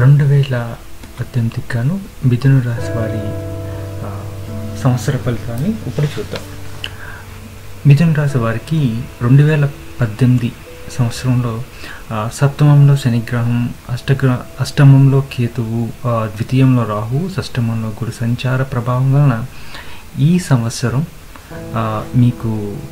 రెండు వేల పద్దెనిమిదికి గాను మిథున రాశి వారి ఆ, సంవత్సర ఫలితాన్ని ఇప్పుడు చూద్దాం మిథున రాశి వారికి రెండు వేల పద్దెనిమిది సంవత్సరంలో ఆ, సప్తమంలో శనిగ్రహం అష్టగ్ర అష్టమంలో కేతువు ఆ, ద్వితీయంలో రాహు షష్టమంలో గురు సంచార ప్రభావం వలన ఈ సంవత్సరం ఆ, మీకు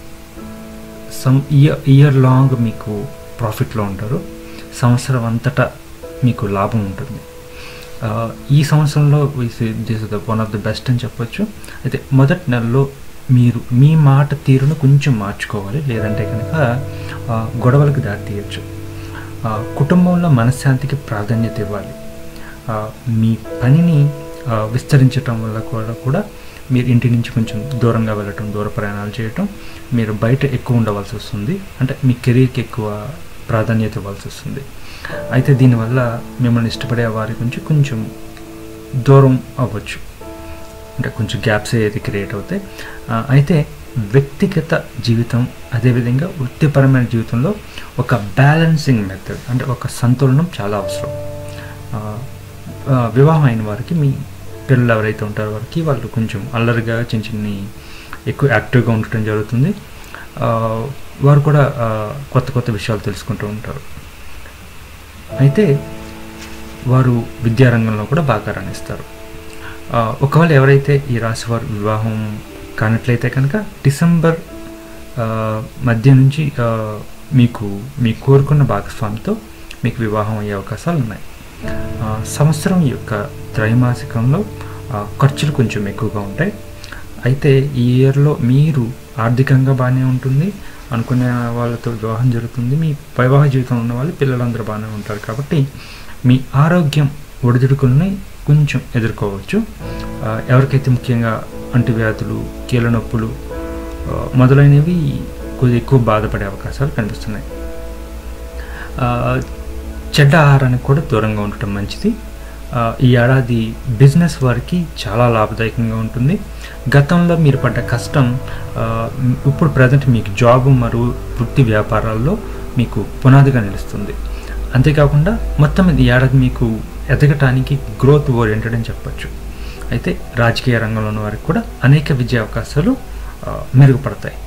సం ఇయర్ ఇయర్ లాంగ్ మీకు ప్రాఫిట్లో ఉంటారు సంవత్సరం అంతటా మీకు లాభం ఉంటుంది ఆ, ఈ సంవత్సరంలో this the one of the best అని చెప్పొచ్చు అయితే మొదటి నెలలో మీరు మీ మాట తీరును కొంచెం మార్చుకోవాలి లేదంటే కనుక ఆ, గొడవలకు దారి తీయచ్చు ఆ, కుటుంబంలో మనశ్శాంతికి ప్రాధాన్యత ఇవ్వాలి ఆ, మీ పనిని ఆ, విస్తరించటం వల్ల కూడా కూడా మీరు ఇంటి నుంచి కొంచెం దూరంగా వెళ్ళటం దూర ప్రయాణాలు చేయటం మీరు బయట ఎక్కువ ఉండవలసి వస్తుంది అంటే మీ కెరీర్కి ఎక్కువ ప్రాధాన్యత ఇవ్వాల్సి వస్తుంది అయితే దీనివల్ల మిమ్మల్ని ఇష్టపడే వారి గురించి కొంచెం దూరం అవ్వచ్చు అంటే కొంచెం గ్యాప్స్ ఏదైతే క్రియేట్ అవుతాయి ఆ, అయితే వ్యక్తిగత జీవితం అదేవిధంగా వృత్తిపరమైన జీవితంలో ఒక బ్యాలెన్సింగ్ మెథడ్ అంటే ఒక సంతులనం చాలా అవసరం ఆ, ఆ, వివాహం అయిన వారికి మీ పిల్లలు ఎవరైతే ఉంటారో వారికి వాళ్ళు కొంచెం అల్లరిగా చిన్న చిన్ని ఎక్కువ యాక్టివ్గా ఉండటం జరుగుతుంది ఆ, వారు కూడా ఆ, కొత్త కొత్త విషయాలు తెలుసుకుంటూ ఉంటారు అయితే వారు విద్యారంగంలో కూడా బాగా రాణిస్తారు ఆ, ఒకవేళ ఎవరైతే ఈ రాశి వారు వివాహం కానట్లయితే కనుక డిసెంబర్ ఆ, మధ్య నుంచి ఆ, మీకు మీ కోరుకున్న భాగస్వామితో మీకు వివాహం అయ్యే అవకాశాలు ఉన్నాయి ఆ, సంవత్సరం యొక్క త్రైమాసికంలో ఆ, ఖర్చులు కొంచెం ఎక్కువగా ఉంటాయి అయితే ఈ ఇయర్లో మీరు ఆర్థికంగా బాగానే ఉంటుంది అనుకునే వాళ్ళతో వివాహం జరుగుతుంది మీ వివాహ జీవితంలో ఉన్న వాళ్ళు పిల్లలందరూ బాగానే ఉంటారు కాబట్టి మీ ఆరోగ్యం ఒడిదుడుకుల్ని కొంచెం ఎదుర్కోవచ్చు ఆ, ఎవరికైతే ముఖ్యంగా అంటువ్యాధులు కీళ్ళ నొప్పులు ఆ, మొదలైనవి కొద్దిగా ఎక్కువ బాధపడే అవకాశాలు కనిపిస్తున్నాయి ఆ, చెడ్డ ఆహారానికి కూడా దూరంగా ఉండటం మంచిది ఆ, ఈ ఏడాది బిజినెస్ వారికి చాలా లాభదాయకంగా ఉంటుంది గతంలో మీరు పడ్డ కష్టం ఆ, ఇప్పుడు ప్రజెంట్ మీకు జాబ్ మరియు వృత్తి వ్యాపారాల్లో మీకు పునాదిగా నిలుస్తుంది అంతేకాకుండా మొత్తం మీద ఈ ఏడాది మీకు ఎదగటానికి గ్రోత్ ఓరియంటెడ్ అని చెప్పొచ్చు అయితే రాజకీయ రంగంలో ఉన్న వారికి కూడా అనేక విజయ అవకాశాలు ఆ, మెరుగుపడతాయి